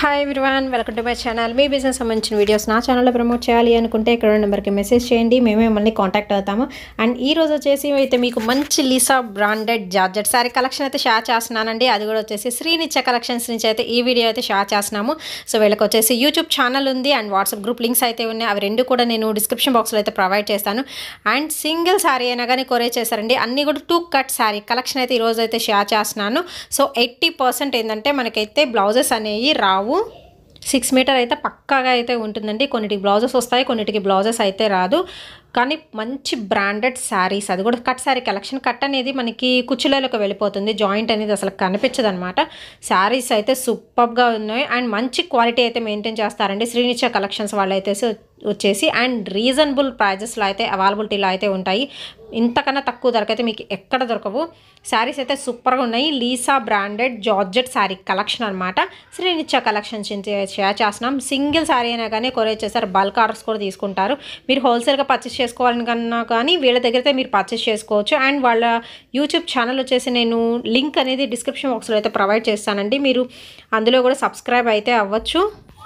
hi everyone welcome to my channel మీ business సంబంధించిన videos నా ఛానల్లో ప్రమోట్ చేయాలి అనుకుంటే ఇక్కడ నెంబర్కి మెసేజ్ చేయండి మేమే మళ్ళీ కాంటాక్ట్ అవుతాము అండ్ ఈ రోజు వచ్చేసి అయితే మీకు మంచి Leesa branded georgette sari collection అయితే షేర్ చేస్తున్నానండి అది కూడా వచ్చేసి శ్రీనిత్య కలెక్షన్స్ నుంచి అయితే ఈ వీడియో అయితే షేర్ చేస్తున్నాము సో వీళ్ళకి వచ్చేసి యూట్యూబ్ ఛానల్ ఉంది అండ్ వాట్సాప్ గ్రూప్ లింక్స్ అయితే ఉన్నాయి అవి రెండు కూడా నేను డిస్క్రిప్షన్ బాక్స్లో అయితే ప్రొవైడ్ చేస్తాను అండ్ సింగిల్ శారీ అయినా కానీ కొరే చేశారండి అన్నీ కూడా టూ కట్ శారీ కలెక్షన్ అయితే ఈరోజు అయితే షేర్ చేస్తున్నాను సో ఎయిటీ పర్సెంట్ ఏంటంటే మనకైతే బ్లౌజెస్ అనేవి రావు సిక్స్ మీటర్ అయితే పక్కాగా అయితే ఉంటుందండి కొన్నిటికి బ్లౌజెస్ వస్తాయి కొన్నిటికి బ్లౌజెస్ అయితే రాదు కానీ మంచి బ్రాండెడ్ శారీస్ అది కూడా కట్ శారీ కలెక్షన్ కట్ అనేది మనకి కుచ్చులలోకి వెళ్ళిపోతుంది జాయింట్ అనేది అసలు కనిపించదు అనమాట శారీస్ అయితే సూపర్గా ఉన్నాయి అండ్ మంచి క్వాలిటీ అయితే మెయింటైన్ చేస్తారండి శ్రీనిత్య కలెక్షన్స్ వాళ్ళు అయితే వచ్చేసి అండ్ రీజనబుల్ ప్రైజెస్లో అయితే అవైలబిలిటీలో అయితే ఉంటాయి ఇంతకన్నా తక్కువ ధరకు అయితే మీకు ఎక్కడ దొరకవు శారీస్ అయితే సూపర్గా ఉన్నాయి Leesa branded georgette sari collection అనమాట శ్రీనిత్య కలెక్షన్స్ షేర్ చేస్తున్నాం సింగిల్ శారీ అయినా కానీ కొరియర్ చేస్తారు బల్క్ ఆర్డర్స్ కూడా తీసుకుంటారు మీరు హోల్సేల్గా పర్చేస్ చేసుకోవాలని కన్నా కానీ వీళ్ళ దగ్గర అయితే మీరు పర్చేస్ చేసుకోవచ్చు అండ్ వాళ్ళ యూట్యూబ్ ఛానల్ వచ్చేసి నేను లింక్ అనేది డిస్క్రిప్షన్ బాక్స్లో అయితే ప్రొవైడ్ చేస్తానండి మీరు అందులో కూడా సబ్స్క్రైబ్ అయితే అవ్వచ్చు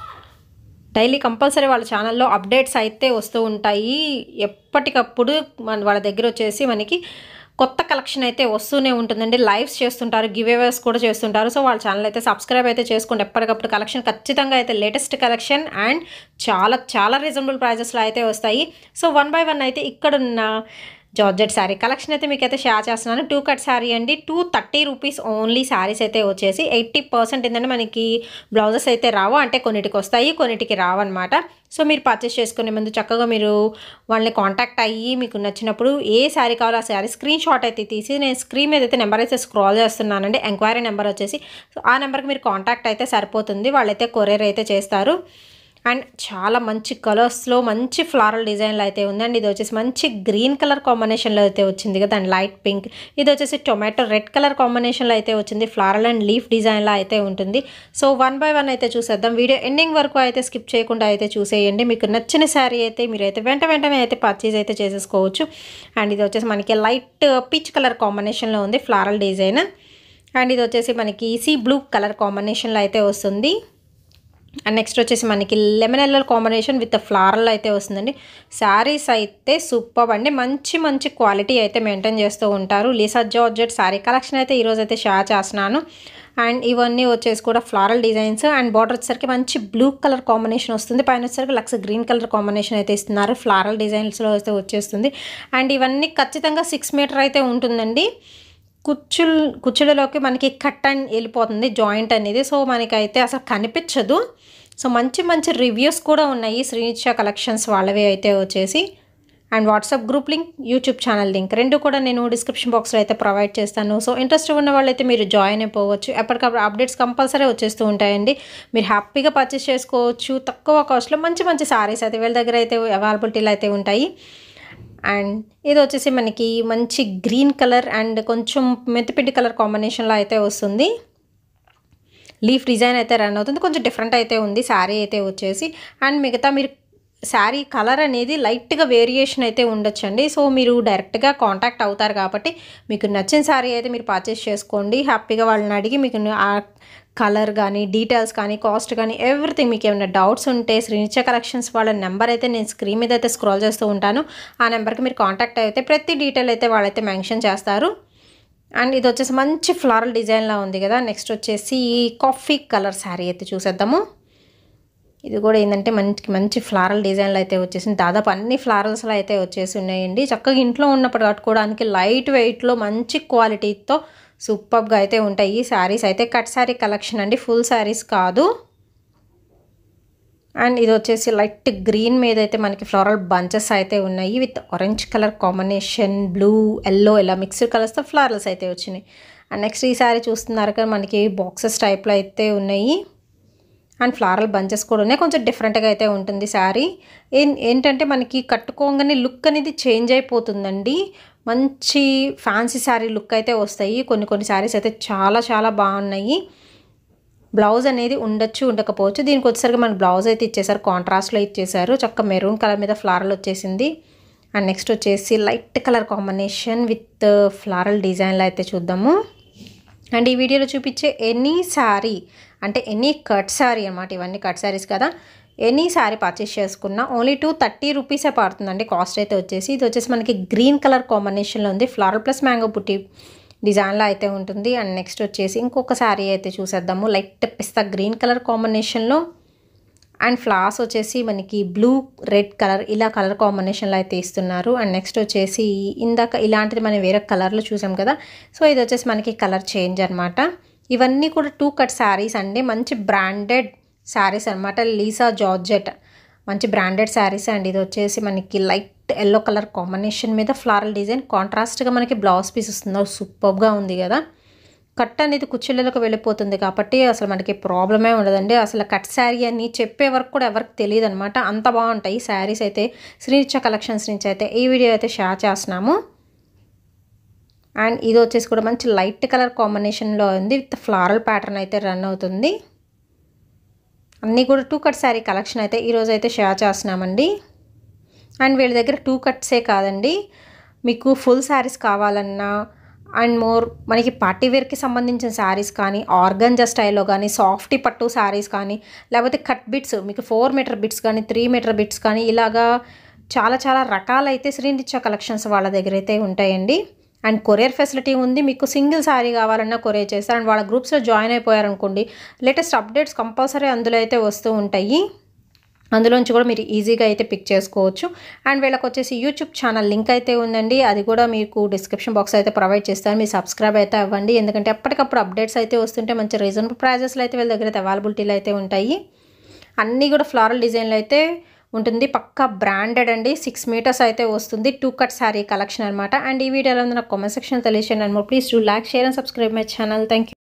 డైలీ కంపల్సరీ వాళ్ళ ఛానల్లో అప్డేట్స్ అయితే వస్తూ ఉంటాయి ఎప్పటికప్పుడు మన వాళ్ళ దగ్గర వచ్చేసి మనకి కొత్త కలెక్షన్ అయితే వస్తూనే ఉంటుందండి లైవ్స్ చేస్తుంటారు గివ్ అవేస్ కూడా చేస్తుంటారు సో వాళ్ళ ఛానల్ అయితే సబ్స్క్రైబ్ అయితే చేసుకోండి ఎప్పటికప్పుడు కలెక్షన్ ఖచ్చితంగా అయితే లేటెస్ట్ కలెక్షన్ అండ్ చాలా చాలా రీజనబుల్ ప్రైజెస్లో అయితే వస్తాయి సో వన్ బై వన్ అయితే ఇక్కడున్న జార్జెట్ శారీ కలెక్షన్ అయితే మీకు అయితే షేర్ చేస్తున్నాను టూ కట్ శారీ అండి two thirty rupees only saris అయితే వచ్చేసి ఎయిటీ పర్సెంట్ ఏంటంటే మనకి బ్లౌజెస్ అయితే రావు అంటే కొన్నిటికి వస్తాయి కొన్నిటికి రావు అనమాట సో మీరు పర్చేస్ చేసుకునే ముందు చక్కగా మీరు వాళ్ళని కాంటాక్ట్ అయ్యి మీకు నచ్చినప్పుడు ఏ శారీ కావాలో ఆ శారీ స్క్రీన్ షాట్ అయితే తీసి నేను స్క్రీన్ మీద అయితే నెంబర్ అయితే స్క్రాల్ చేస్తున్నానండి ఎంక్వైరీ నెంబర్ వచ్చేసి సో ఆ నెంబర్కి మీరు కాంటాక్ట్ అయితే సరిపోతుంది వాళ్ళైతే కొరియర్ అయితే చేస్తారు అండ్ చాలా మంచి కలర్స్లో మంచి ఫ్లారల్ డిజైన్లో అయితే ఉందండి ఇది వచ్చేసి మంచి గ్రీన్ కలర్ కాంబినేషన్లో అయితే వచ్చింది కదా అండ్ లైట్ పింక్ ఇది వచ్చేసి టొమాటో రెడ్ కలర్ కాంబినేషన్లో అయితే వచ్చింది ఫ్లారల్ అండ్ లీఫ్ డిజైన్లో అయితే ఉంటుంది సో వన్ బై వన్ అయితే చూసేద్దాం వీడియో ఎండింగ్ వరకు అయితే స్కిప్ చేయకుండా అయితే చూసేయండి మీకు నచ్చిన శారీ అయితే మీరైతే వెంట వెంటనే అయితే పర్చేజ్ అయితే చేసేసుకోవచ్చు అండ్ ఇది వచ్చేసి మనకి లైట్ పీచ్ కలర్ కాంబినేషన్లో ఉంది ఫ్లారల్ డిజైన్ అండ్ ఇది వచ్చేసి మనకి సీ బ్లూ కలర్ కాంబినేషన్లో అయితే వస్తుంది అండ్ నెక్స్ట్ వచ్చేసి మనకి lemon yellow combination with floral అయితే వస్తుందండి శారీస్ అయితే సూపర్ అండి మంచి మంచి క్వాలిటీ అయితే మెయింటైన్ చేస్తూ ఉంటారు లీసా జార్జెట్ శారీ కలెక్షన్ అయితే ఈరోజు అయితే షేర్ చేస్తున్నాను అండ్ ఇవన్నీ వచ్చేసి కూడా ఫ్లారల్ డిజైన్స్ అండ్ బార్డర్ వచ్చేసరికి మంచి బ్లూ కలర్ కాంబినేషన్ వస్తుంది పైన వచ్చేసరికి లక్స్ గ్రీన్ కలర్ కాంబినేషన్ అయితే ఇస్తున్నారు ఫ్లారల్ డిజైన్స్లో అయితే వచ్చేస్తుంది అండ్ ఇవన్నీ ఖచ్చితంగా సిక్స్ మీటర్ అయితే ఉంటుందండి కుచ్చుల్ కుచ్చులలోకి మనకి కట్ అండ్ వెళ్ళిపోతుంది జాయింట్ అనేది సో మనకైతే అసలు కనిపించదు సో మంచి మంచి రివ్యూస్ కూడా ఉన్నాయి శ్రీనిత్య కలెక్షన్స్ వాళ్ళవి అయితే వచ్చేసి and WhatsApp group link YouTube channel link రెండు కూడా నేను డిస్క్రిప్షన్ బాక్స్లో అయితే ప్రొవైడ్ చేస్తాను సో ఇంట్రెస్ట్ ఉన్న వాళ్ళైతే మీరు జాయిన్ అయిపోవచ్చు ఎప్పటికప్పుడు అప్డేట్స్ కంపల్సరీ వచ్చేస్తూ ఉంటాయండి మీరు హ్యాపీగా పర్చేస్ చేసుకోవచ్చు తక్కువ కాస్ట్లో మంచి మంచి సారీస్ అయితే వీళ్ళ దగ్గర అయితే అవైలబిలిటీలో అయితే ఉంటాయి అండ్ ఇది వచ్చేసి మనకి మంచి గ్రీన్ కలర్ అండ్ కొంచెం మెత్తిపిండి కలర్ కాంబినేషన్లో అయితే వస్తుంది లీఫ్ డిజైన్ అయితే రన్ అవుతుంది కొంచెం డిఫరెంట్ అయితే ఉంది శారీ అయితే వచ్చేసి అండ్ మిగతా మీరు శారీ కలర్ అనేది లైట్గా వేరియేషన్ అయితే ఉండొచ్చండి సో మీరు డైరెక్ట్గా కాంటాక్ట్ అవుతారు కాబట్టి మీకు నచ్చిన శారీ అయితే మీరు పర్చేస్ చేసుకోండి హ్యాపీగా వాళ్ళని అడిగి మీకు ఆ కలర్ కానీ డీటెయిల్స్ కానీ కాస్ట్ కానీ ఎవ్రీథింగ్ మీకు ఏమైనా డౌట్స్ ఉంటే శ్రీనిత్య కలెక్షన్స్ వాళ్ళ నెంబర్ అయితే నేను స్క్రీన్ మీద అయితే స్క్రోల్ చేస్తూ ఉంటాను ఆ నెంబర్కి మీరు కాంటాక్ట్ అయితే ప్రతి డీటెయిల్ అయితే వాళ్ళైతే మెన్షన్ చేస్తారు అండ్ ఇది వచ్చేసి మంచి ఫ్లారల్ డిజైన్లా ఉంది కదా నెక్స్ట్ వచ్చేసి కాఫీ కలర్ శారీ అయితే చూసేద్దాము ఇది కూడా ఏంటంటే మంచి మంచి ఫ్లారల్ డిజైన్లు అయితే వచ్చేసింది దాదాపు అన్ని ఫ్లారల్స్లో అయితే వచ్చేసి ఉన్నాయండి చక్కగా ఇంట్లో ఉన్నప్పుడు కట్టుకోవడానికి లైట్ వెయిట్లో మంచి క్వాలిటీతో సూపర్గా అయితే ఉంటాయి ఈ శారీస్ అయితే కట్ శారీ కలెక్షన్ అండి ఫుల్ శారీస్ కాదు అండ్ ఇది వచ్చేసి లైట్ గ్రీన్ మీద అయితే మనకి ఫ్లోరల్ బంచెస్ అయితే ఉన్నాయి with orange colour combination blue yellow ఇలా మిక్స్డ్ కలర్స్తో ఫ్లవర్స్ అయితే వచ్చినాయి అండ్ నెక్స్ట్ ఈ శారీ చూస్తున్నారు కదా మనకి బాక్సెస్ టైప్లో అయితే ఉన్నాయి అండ్ ఫ్లారల్ బంచెస్ కూడా ఉన్నాయి కొంచెం డిఫరెంట్గా అయితే ఉంటుంది శారీ ఏం ఏంటంటే మనకి కట్టుకోగానే లుక్ అనేది చేంజ్ అయిపోతుందండి మంచి ఫ్యాన్సీ శారీ లుక్ అయితే వస్తాయి కొన్ని కొన్ని శారీస్ అయితే చాలా చాలా బాగున్నాయి బ్లౌజ్ అనేది ఉండొచ్చు ఉండకపోవచ్చు దీనికి వచ్చేసరికి మన బ్లౌజ్ అయితే ఇచ్చేసారు కాంట్రాస్ట్లో ఇచ్చేసారు చక్క మెరూన్ కలర్ మీద ఫ్లారల్ వచ్చేసింది అండ్ నెక్స్ట్ వచ్చేసి light colour combination with floral డిజైన్లో అయితే చూద్దాము అండ్ ఈ వీడియోలో చూపించే ఎనీ శారీ అంటే ఎనీ కట్ శారీ అనమాట ఇవన్నీ కట్ శారీస్ కదా ఎనీ శారీ పర్చేస్ చేసుకున్నా ఓన్లీ టూ థర్టీ రూపీసే పడుతుందండి కాస్ట్ అయితే వచ్చేసి ఇది వచ్చేసి మనకి గ్రీన్ కలర్ కాంబినేషన్లో ఉంది ఫ్లారల్ ప్లస్ మ్యాంగో పుట్టి డిజైన్లో అయితే ఉంటుంది అండ్ నెక్స్ట్ వచ్చేసి ఇంకొక శారీ అయితే చూసేద్దాము లైట్ పిస్తా గ్రీన్ కలర్ కాంబినేషన్లో అండ్ ఫ్లాస్ వచ్చేసి మనకి బ్లూ రెడ్ కలర్ ఇలా కలర్ కాంబినేషన్లో అయితే ఇస్తున్నారు అండ్ నెక్స్ట్ వచ్చేసి ఇందాక ఇలాంటిది మనం వేరే కలర్లో చూసాం కదా సో ఇది వచ్చేసి మనకి కలర్ చేంజ్ అనమాట ఇవన్నీ కూడా టూ కట్ శారీస్ అండి మంచి బ్రాండెడ్ శారీస్ అనమాట లీసా జార్జెట్ మంచి బ్రాండెడ్ శారీస్ అండి ఇది వచ్చేసి మనకి లైట్ ఎల్లో కలర్ కాంబినేషన్ మీద ఫ్లారల్ డిజైన్ కాంట్రాస్ట్గా మనకి బ్లౌజ్ పీస్ వస్తుంది సూపర్గా ఉంది కదా కట్ అనేది కుచ్చిళ్ళకు వెళ్ళిపోతుంది కాబట్టి అసలు మనకి ప్రాబ్లమే ఉండదండి అసలు కట్ శారీ అని చెప్పే వరకు కూడా ఎవరికి తెలియదు అనమాట అంత బాగుంటాయి శారీస్ అయితే శ్రీనిత్య కలెక్షన్స్ నుంచి అయితే ఈ వీడియో అయితే షేర్ చేస్తున్నాము అండ్ ఇది వచ్చేసి కూడా మంచి లైట్ కలర్ కాంబినేషన్లో ఉంది విత్ ఫ్లారల్ ప్యాటర్న్ అయితే రన్ అవుతుంది అన్నీ కూడా టూ కట్ శారీ కలెక్షన్ అయితే ఈరోజు అయితే షేర్ చేస్తున్నామండి అండ్ వీళ్ళ దగ్గర టూ కట్సే కాదండి మీకు ఫుల్ శారీస్ కావాలన్నా అండ్ మోర్ మనకి పార్టీ వేర్కి సంబంధించిన శారీస్ కానీ ఆర్గంజా స్టైల్లో కానీ సాఫ్టీ పట్టు శారీస్ కానీ లేకపోతే కట్ బిట్స్ మీకు ఫోర్ మీటర్ బిట్స్ కానీ త్రీ మీటర్ బిట్స్ కానీ ఇలాగా చాలా చాలా రకాలైతే శ్రీనిత్య కలెక్షన్స్ వాళ్ళ దగ్గర అయితే ఉంటాయండి అండ్ కొరియర్ ఫెసిలిటీ ఉంది మీకు సింగిల్ శారీ కావాలన్నా కొరియర్ చేస్తారు అండ్ వాళ్ళ గ్రూప్స్లో జాయిన్ అయిపోయారనుకోండి లేటెస్ట్ అప్డేట్స్ కంపల్సరీ అందులో అయితే వస్తూ ఉంటాయి అందులోంచి కూడా మీరు ఈజీగా అయితే పిక్ చేసుకోవచ్చు అండ్ వీళ్ళకి వచ్చేసి యూట్యూబ్ ఛానల్ లింక్ అయితే ఉందండి అది కూడా మీకు డిస్క్రిప్షన్ బాక్స్ అయితే ప్రొవైడ్ చేస్తాను మీరు సబ్స్క్రైబ్ అయితే అవ్వండి ఎందుకంటే ఎప్పటికప్పుడు అప్డేట్స్ అయితే వస్తుంటే మంచి రీజనబుల్ ప్రైజెస్లో అయితే వీళ్ళ దగ్గర అయితే అవైలబిలిటీలు అయితే ఉంటాయి అన్నీ కూడా ఫ్లారల్ డిజైన్లు అయితే ఉంటుంది పక్కా బ్రాండెడ్ అండి సిక్స్ మీటర్స్ అయితే వస్తుంది టూ కట్ శారీ కలెక్షన్ అనమాట అండ్ ఈ వీడియోలో నాకు కామెంట్ సెక్షన్ తెలియచేయండి and please do like share and subscribe my channel thank you